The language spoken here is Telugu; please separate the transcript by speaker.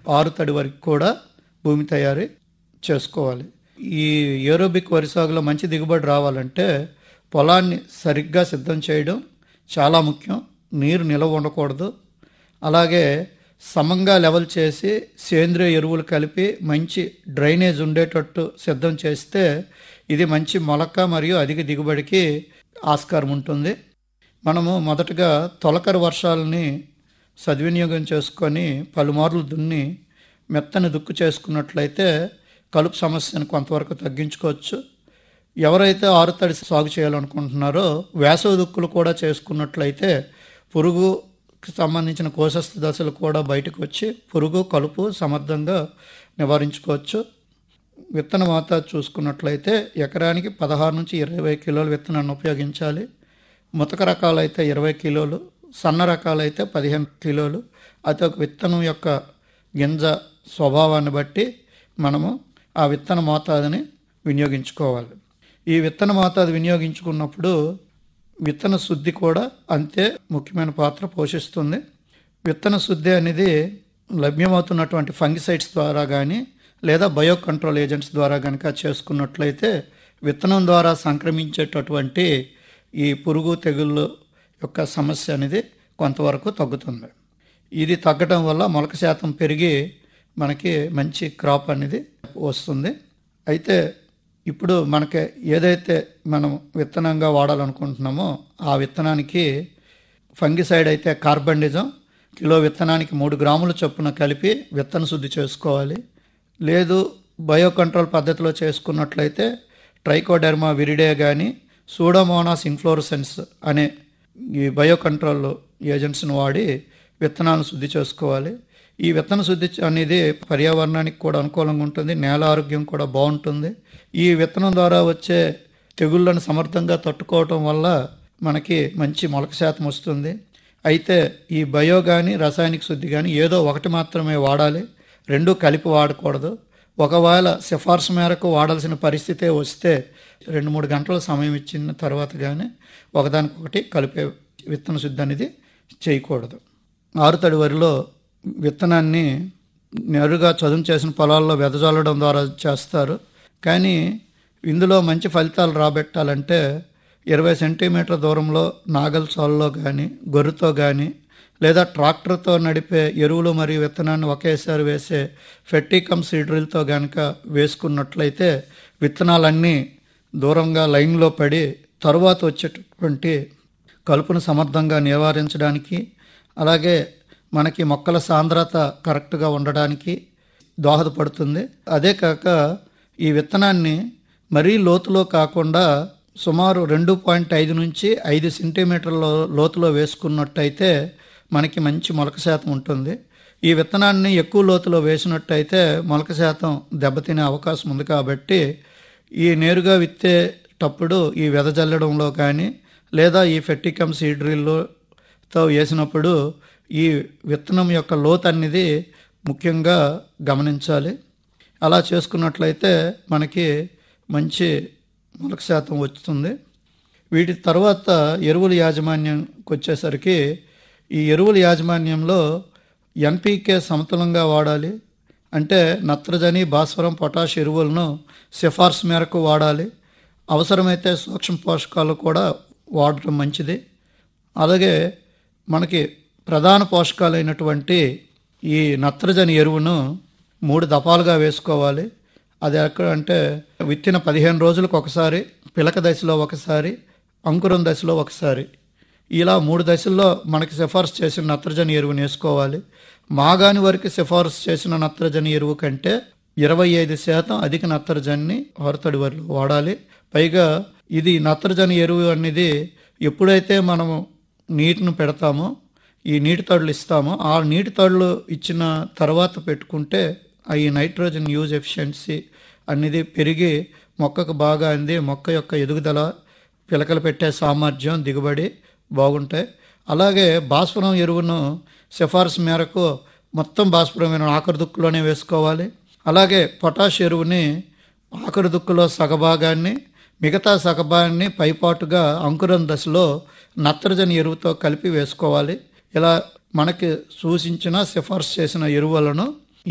Speaker 1: ఆరు తడి వరకు కూడా భూమి తయారీ చేసుకోవాలి ఈ ఏరోబిక్ వరి సాగులో మంచి దిగుబడి రావాలంటే పొలాన్ని సరిగ్గా సిద్ధం చేయడం చాలా ముఖ్యం నీరు నిలవ ఉండకూడదు అలాగే సమంగా లెవెల్ చేసి సేంద్రియ ఎరువులు కలిపి మంచి డ్రైనేజ్ ఉండేటట్టు సిద్ధం చేస్తే ఇది మంచి మొలక మరియు అధిక దిగుబడికి ఆస్కారం ఉంటుంది మనము మొదటగా తొలకరి వర్షాలని సద్వినియోగం చేసుకొని పలుమార్లు దున్ని మెత్తని దుక్కు చేసుకున్నట్లయితే కలుపు సమస్యను కొంతవరకు తగ్గించుకోవచ్చు ఎవరైతే ఆరుతడి సాగు చేయాలనుకుంటున్నారో వేసవి దుక్కులు కూడా చేసుకున్నట్లయితే పురుగుకి సంబంధించిన కోశస్థ దశలు కూడా బయటకు వచ్చి పురుగు కలుపు సమర్థంగా నివారించుకోవచ్చు విత్తన మోతాదు చూసుకున్నట్లయితే ఎకరానికి పదహారు నుంచి ఇరవై కిలోల విత్తనాన్ని ఉపయోగించాలి ముతక రకాలైతే ఇరవై కిలోలు సన్న రకాలైతే పదిహేను కిలోలు అది ఒక విత్తనం యొక్క గింజ స్వభావాన్ని బట్టి మనము ఆ విత్తన మోతాదుని వినియోగించుకోవాలి ఈ విత్తన మోతాదు వినియోగించుకున్నప్పుడు విత్తన శుద్ధి కూడా అంతే ముఖ్యమైన పాత్ర పోషిస్తుంది విత్తన శుద్ధి అనేది లభ్యమవుతున్నటువంటి ఫంగిసైడ్స్ ద్వారా కానీ లేదా బయో కంట్రోల్ ఏజెంట్స్ ద్వారా కనుక చేసుకున్నట్లయితే విత్తనం ద్వారా సంక్రమించేటటువంటి ఈ పురుగు తెగుళ్ళు యొక్క సమస్య అనేది కొంతవరకు తగ్గుతుంది ఇది తగ్గడం వల్ల మొలక శాతం పెరిగి మనకి మంచి క్రాప్ అనేది వస్తుంది అయితే ఇప్పుడు మనకి ఏదైతే మనం విత్తనంగా వాడాలనుకుంటున్నామో ఆ విత్తనానికి ఫంగిసైడ్ అయితే కార్బండిజం కిలో విత్తనానికి మూడు గ్రాముల చొప్పున కలిపి విత్తన శుద్ధి చేసుకోవాలి లేదు బయో కంట్రోల్ పద్ధతిలో చేసుకున్నట్లయితే ట్రైకోడెర్మా విరిడే కానీ సూడోమోనాస్ ఇన్ఫ్లోరసెన్స్ అనే ఈ బయో కంట్రోల్ ఏజెంట్స్ని వాడి విత్తనాలను శుద్ధి చేసుకోవాలి ఈ విత్తన శుద్ధి అనేది పర్యావరణానికి కూడా అనుకూలంగా ఉంటుంది నేల ఆరోగ్యం కూడా బాగుంటుంది ఈ విత్తనం ద్వారా వచ్చే తెగుళ్ళను సమర్థంగా తట్టుకోవటం వల్ల మనకి మంచి మొలక శాతం వస్తుంది అయితే ఈ బయో కానీ రసాయనిక శుద్ధి కానీ ఏదో ఒకటి మాత్రమే వాడాలి రెండు కలిపి వాడకూడదు ఒకవేళ సిఫార్సు మేరకు వాడాల్సిన పరిస్థితే వస్తే రెండు మూడు గంటల సమయం ఇచ్చిన తర్వాత కానీ ఒకదానికొకటి కలిపే విత్తన శుద్ధి అనేది చేయకూడదు ఆరుతడి వరిలో విత్తనాన్ని నేరుగా చదును చేసిన పొలాల్లో వెదజల్లడం ద్వారా చేస్తారు కానీ ఇందులో మంచి ఫలితాలు రాబెట్టాలంటే ఇరవై సెంటీమీటర్ దూరంలో నాగల్ సాల్లో కానీ గొర్రెతో కానీ లేదా ట్రాక్టర్తో నడిపే ఎరువులు మరియు విత్తనాన్ని ఒకేసారి వేసే ఫెట్టికమ్ సీడ్రిల్తో కనుక వేసుకున్నట్లయితే విత్తనాలన్నీ దూరంగా లైన్లో పడి తరువాత వచ్చేటటువంటి కలుపును సమర్థంగా నివారించడానికి అలాగే మనకి మొక్కల సాంద్రత కరెక్ట్గా ఉండడానికి దోహదపడుతుంది అదే కాక ఈ విత్తనాన్ని మరీ లోతులో కాకుండా సుమారు రెండు పాయింట్ ఐదు నుంచి ఐదు సెంటీమీటర్ల లోతులో వేసుకున్నట్టయితే మనకి మంచి మొలక శాతం ఉంటుంది ఈ విత్తనాన్ని ఎక్కువ లోతులో వేసినట్టయితే మొలక శాతం దెబ్బతినే అవకాశం ఉంది కాబట్టి ఈ నేరుగా విత్తేటప్పుడు ఈ వెదజల్లడంలో కానీ లేదా ఈ ఫెట్టికమ్ సీడ్రిల్తో వేసినప్పుడు ఈ విత్తనం యొక్క లోతు అనేది ముఖ్యంగా గమనించాలి అలా చేసుకున్నట్లయితే మనకి మంచి మొలక శాతం వస్తుంది వీటి తర్వాత ఎరువుల యాజమాన్యంకి వచ్చేసరికి ఈ ఎరువుల యాజమాన్యంలో ఎన్పీకే సమతులంగా వాడాలి అంటే నత్రజని భాస్వరం పొటాష్ ఎరువులను సిఫార్సు మేరకు వాడాలి అవసరమైతే సూక్ష్మ పోషకాలు కూడా వాడటం మంచిది అలాగే మనకి ప్రధాన పోషకాలైనటువంటి ఈ నత్రజని ఎరువును మూడు దఫాలుగా వేసుకోవాలి అది ఎక్కడ అంటే విత్తిన పదిహేను రోజులకు ఒకసారి పిలక దశలో ఒకసారి అంకురం దశలో ఒకసారి ఇలా మూడు దశల్లో మనకి సిఫార్సు చేసిన నత్రజని ఎరువుని వేసుకోవాలి మాగాని వరకు సిఫార్సు చేసిన నత్రజని ఎరువు కంటే ఇరవై ఐదు శాతం అధిక నత్రజనిని హోరతడి వరిలో వాడాలి పైగా ఇది నత్రజని ఎరువు అనేది ఎప్పుడైతే మనము నీటిని పెడతామో ఈ నీటి తడులు ఇస్తామో ఆ నీటి తడులు ఇచ్చిన తర్వాత పెట్టుకుంటే ఆ ఈ నైట్రోజన్ యూజ్ ఎఫిషియన్సీ అనేది పెరిగి మొక్కకు బాగా అంది మొక్క యొక్క ఎదుగుదల పిలకలు పెట్టే సామర్థ్యం దిగుబడి బాగుంటాయి అలాగే భాస్వరం ఎరువును సిఫార్సు మేరకు మొత్తం భాస్వరమైన ఆఖరి దుక్కులోనే వేసుకోవాలి అలాగే పొటాష్ ఎరువుని ఆఖరి దుక్కులో సగభాగాన్ని మిగతా సగభాగాన్ని పైపాటుగా అంకురం దశలో నత్రజని ఎరువుతో కలిపి వేసుకోవాలి ఇలా మనకి సూచించిన సిఫార్సు చేసిన ఎరువులను